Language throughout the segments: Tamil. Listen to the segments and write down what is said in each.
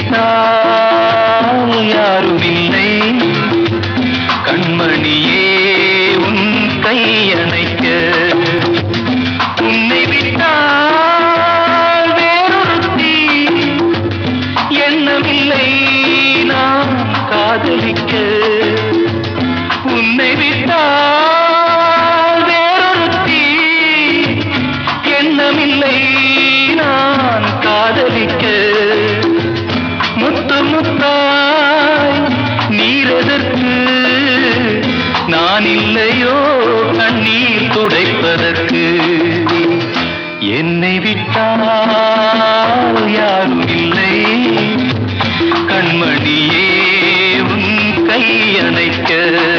விட்டால் யாரும் இல்லை கண்மணியே உன் கையணைக்க உன்னை விட்டால் வேறொருத்தி எண்ணமில்லை நான் காதலிக்க உன்னை விட்டால் வேறொருத்தி எண்ணமில்லை நான் காதலிக்க முத்து முத்தாய் நீரெதற்கு நான் இல்லையோ கண்ணீர் துடைப்பதற்கு என்னை விட்டால் யாரும் இல்லை கண்மணியே உன் கை அணைக்க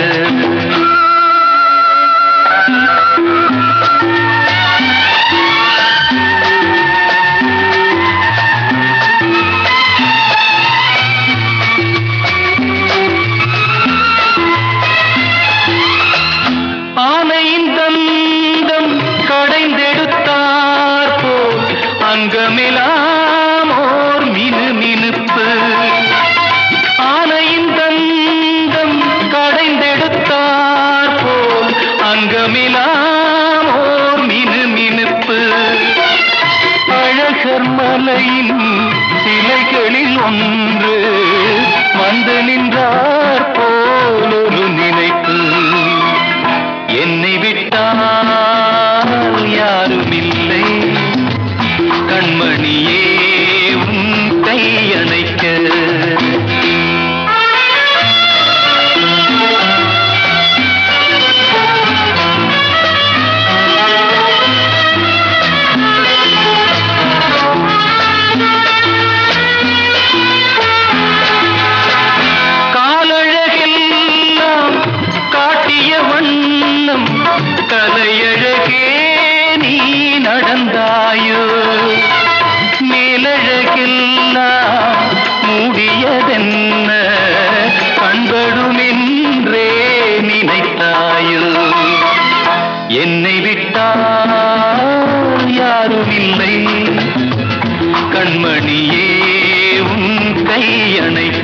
ஆனையின் தந்தம் கடைந்தெடுத்தார் போல் அங்கமெல்லாம் ஓர் மினு மினுப்பு ஆனையின் தந்தம் கடைந்தெடுத்தார் போல் அங்கமெல்லாம் ஓர் மினு மினுப்பு அழகர் மலையின் சிலைகளில் ஒன்று வந்து நின்றார் போல் ஒரு நினைப்பு என்னை விட்டால் யாரும் இல்லை கண்மணியே உன் கை அணைக்க காலழகெல்லாம் காட்டிய வண்ணம் கலையழகே நீ நடந்தாயோ மேலழகெல்லாம் மூடியதென்ன கண்படுமென்றே நினைத்தாயோ என்னை விட்டால் யாரும் இல்லை கண்மணியே உன் கை அணைக்க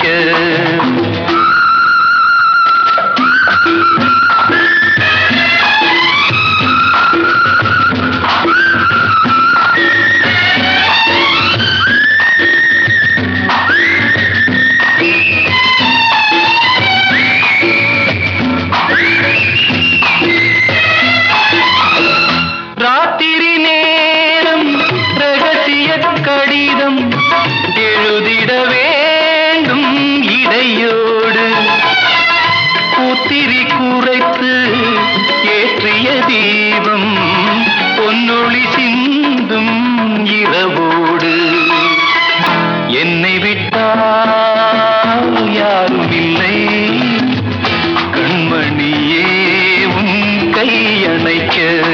ராத்திரி நேரம் ரகசிய கடிதம் எழுதிட வேண்டும் இடையோடு பூத்திரி குறைத்து ஏற்றிய தீபம் பொன்னொளி சிந்தும் இரவோடு என்னை விட்டால் யாரும் இல்லை கண்மணியே உன் கை அணைக்க